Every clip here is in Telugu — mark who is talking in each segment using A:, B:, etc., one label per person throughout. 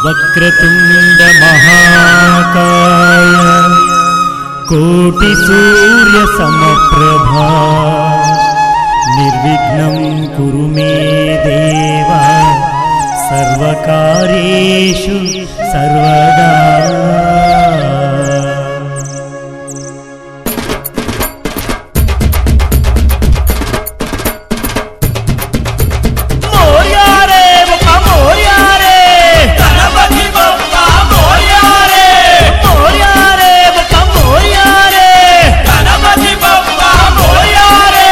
A: వక్రతుండ మహాకాయ కోటి సూర్య సమప్రభా నిర్విఘ్నం కురు మే దేవ సర్వకార్యేషు సర్వదా మోయారే ఒక మోయారే
B: గణపతి బొప్ప మోయారే
A: మోయారే ఒక మోయారే
B: గణపతి బొప్ప మోయారే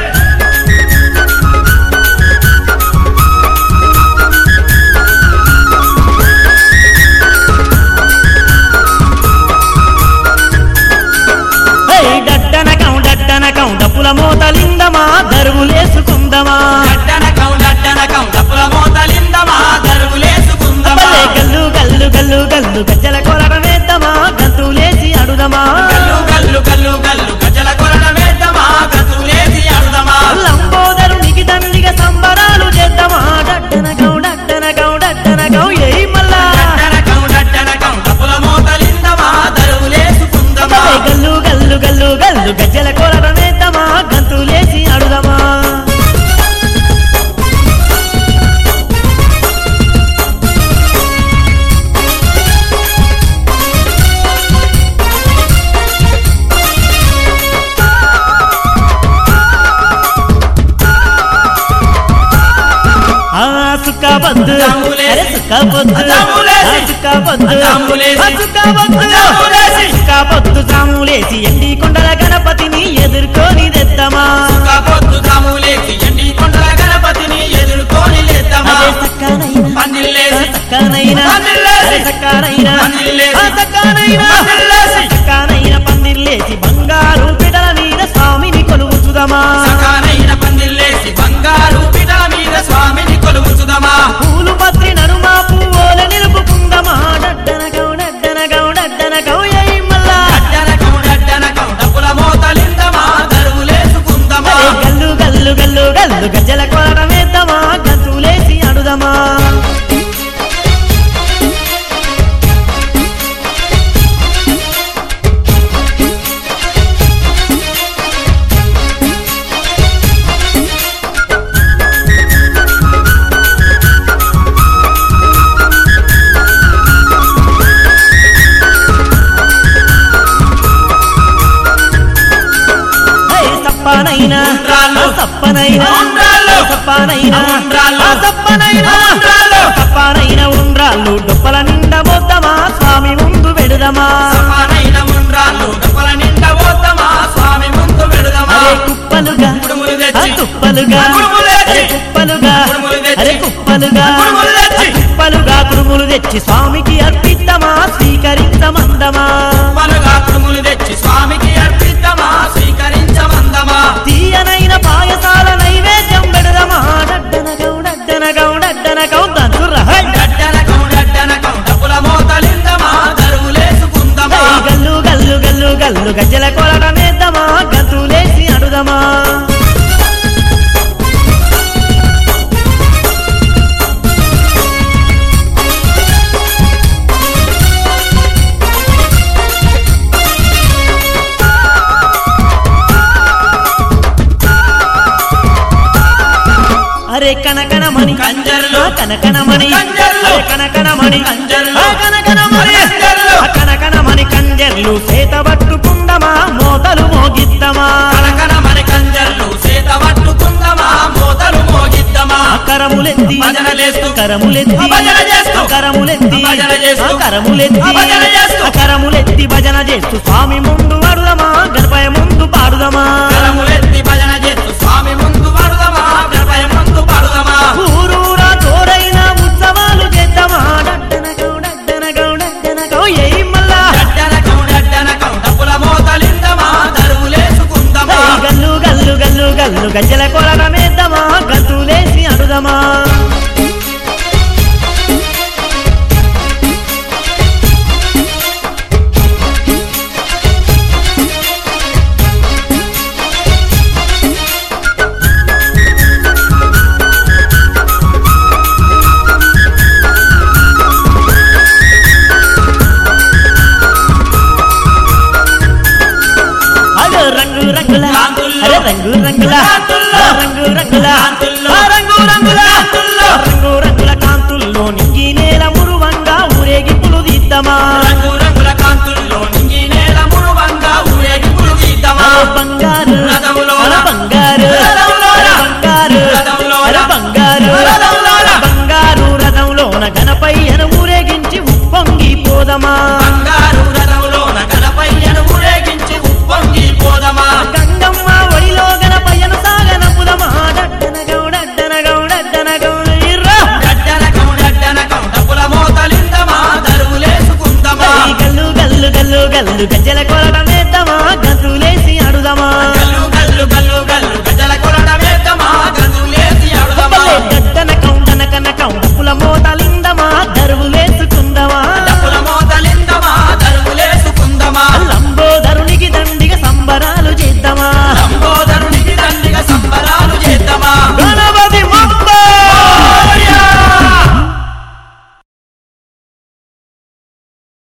A: హై డడ్డనకం డడ్డనకం డప్పుల మోతలిందమా దరువులేసుకుందమా
B: గడ్డనకం గడ్డనకం డప్పుల మోతలిందమా దరువులేసుకుందమా
A: భలే గల్లు గల్లు గల్లు గల్లు గజ్జల కొలడమేద్దమా గంతులేసి అడుదమా
B: గల్లు గల్లు గల్లు గల్లు గజల కొరడ వేద్దమా గతులేసి అడుదమా
A: లంబోదరునికి దండిగా సంబరాలు చేద్దామా డడ్డనకం డడ్డనకం డడ్డనకం ఏయ్ మల్లా
B: గడ్డనకం గడ్డనకం డప్పుల మోతలిందమా దరువులేసుకుందమా
A: భలే గల్లు గల్లు గల్లు గల్లు గజ్జల కొలడమేద్దమా గంతులేసి అడుదమా ఆ సుక్క బద్దు
B: జంబులేసి.
A: అరే సుక్క బద్దు
B: జంబులేసి.
A: ఆ సుక్క బద్దు
B: జంబులేసి.
A: ఆ సుక్క బద్దు
B: జంబులేసి.
A: సుక్క బద్దు జాములేసి ఎండి కొండల గణపతిని ఎదుర్కొని తెద్దామా
B: పొద్దు తాములేసి ఎండి కొండల గణపతిని ఎదుర్కొని లేద్దామా
A: అదే సక్కనైన
B: పందిల్లేసి
A: సక్కనైన
B: పందిర్లేసి.
A: అరే సక్కనైన
B: పందిర్లేసి.
A: ఆ సక్కనైన
B: పందిర్లేసి.
A: సక్కనైన పందిర్లేసి బంగారు పిడల మీద స్వామిని కొలువుచుదమా
B: సకానైన పందిల్లేసి బంగారు పిటల మీద స్వామిని కొలువుచుదమా
A: పూలు పత్రి నడుమ పువ్వుల నిలుపుకుందమా డడ్డనగౌ డడ్డనగౌ డడ్డనగౌ ఎయ్ మల్లా
B: అడ్డనకం అడ్డనకం డబ్బుల మోతలిందమా దరువులేసుకుందమా
A: అరే గల్లు గల్లు గల్లు గల్లు గజ్జల కొలడమేద్దామా గంతులేసి అడుదమా హై సప్పనైనా
B: ఉండ్రాళ్ళు.
A: సప్పనైనా
B: ఉండ్రాళ్ళు.
A: సప్పనైనా
B: ఉండ్రాళ్ళు.
A: సప్పనైనా
B: ఉండ్రాళ్ళు.
A: సప్పనైన ఉండ్రాళ్ళు డొప్పల నిండా పోద్దామా స్వామి ముందు వెడుదమా
B: సమానైన ఉండ్రాళ్ళు డబ్బుల నిండా పోతామా స్వామి ముందు పెడదామా
A: అరే కుప్పలుగా
B: కుడుములు
A: ఆ
B: తెచ్చి
A: కుప్పలుగా
B: కుడుములు తెచ్చి.
A: అరే కుప్పలుగా
B: కుడుములు తెచ్చి.
A: అరే కుప్పలుగా
B: కుడుములు తెచ్చి.
A: ఆ కుప్పలుగా కుడుములు తెచ్చి స్వామికి అర్పిద్దామా స్వీకరించమందమా
B: పలుగా కుడుములు తెచ్చి స్వామికి అర్పిద్దామా స్వీకరించమందమా
A: తీయనైన పాయసాల నైవేద్యం పెడదమా డడ్డనగౌ డడ్డనగౌ డడ్డనగౌ దంచురా హై.
B: గడ్డనకం గడ్డనకం డబ్బుల మోతలిందమా దరువులేసుకుందమా
A: హై, గల్లు గల్లు గల్లు గల్లు గజ్జల కొలడమేద్దామా గంతులేసి అడుదమా అరే కనకనమణి
B: కంజర్లు.
A: ఆ కనకనమణి
B: కంజర్లు.
A: అరే కనకనమణి
B: కంజర్లు.
A: ఆ కనకనమణి
B: కంజర్లు.
A: ఆ కనకనమణి కంజర్లు చేత పట్టుకుందమా మోతలు మోగిద్దమా
B: కనకన మరి కంజర్లు చేత పట్టుకుందమా మోతలు మోగిద్దమా
A: ఆ కరములెత్తి
B: భజనలేస్తూ.
A: కరములెత్తి
B: ఆ భజన చేస్తూ.
A: ఆ కరములెత్తి
B: ఆ భజన చేస్తూ.
A: ఆ కరములెత్తి
B: ఆ భజన చేస్తూ.
A: ఆ కరములెత్తి భజన చేస్తూ స్వామి ముందు అడుదమా గణపయ ముందు పాడుదమా
B: కరములెత్తి భజన చేస్తూ స్వామి ముందు పడుదమా గణపయ ముందు పడుదమా
A: ఊరూరా తోడైన ఉత్సవాలు చేద్దామా డడ్డనగౌ డడ్డనగౌ డడ్డనగౌ ఏయ్ మల్లా
B: గడ్డనకం గడ్డనకం డబ్బుల మోతలిందమా దరువులేసుకుందమా
A: హై, గల్లు గల్లు గల్లు గల్లు గజ్జల కొలడమేద్దామా గంతులేసి అడుదమా రథములోన గణపయ్యను ఊరేగించి ఉప్పొంగి పోదమా
B: బంగారు రథములోన గణపయ్యను ఊరేగించి ఉప్పొంగి పోదమా
A: గంగమ్మ ఒడిలో గణపయ్యను సాగనపుదమా డడ్డన గౌడడ్డన గౌడడ్డన గౌడయ్యర్రా
B: గడ్డనకం గడ్డనకం డబ్బుల మోతలిందమా దరువులేసుకుందమా
A: గల్లు గల్లు గల్లు గల్లు గజ్జల కొలడమేద్దామా గంతులేసి అడుదమా
B: గల్లు గల్లు గల్లు గల్లు గజల కొలడమేద్దమా గంతులేసి అడుదమా
A: డడ్డన కౌండన కన కౌండ పుల మోతలు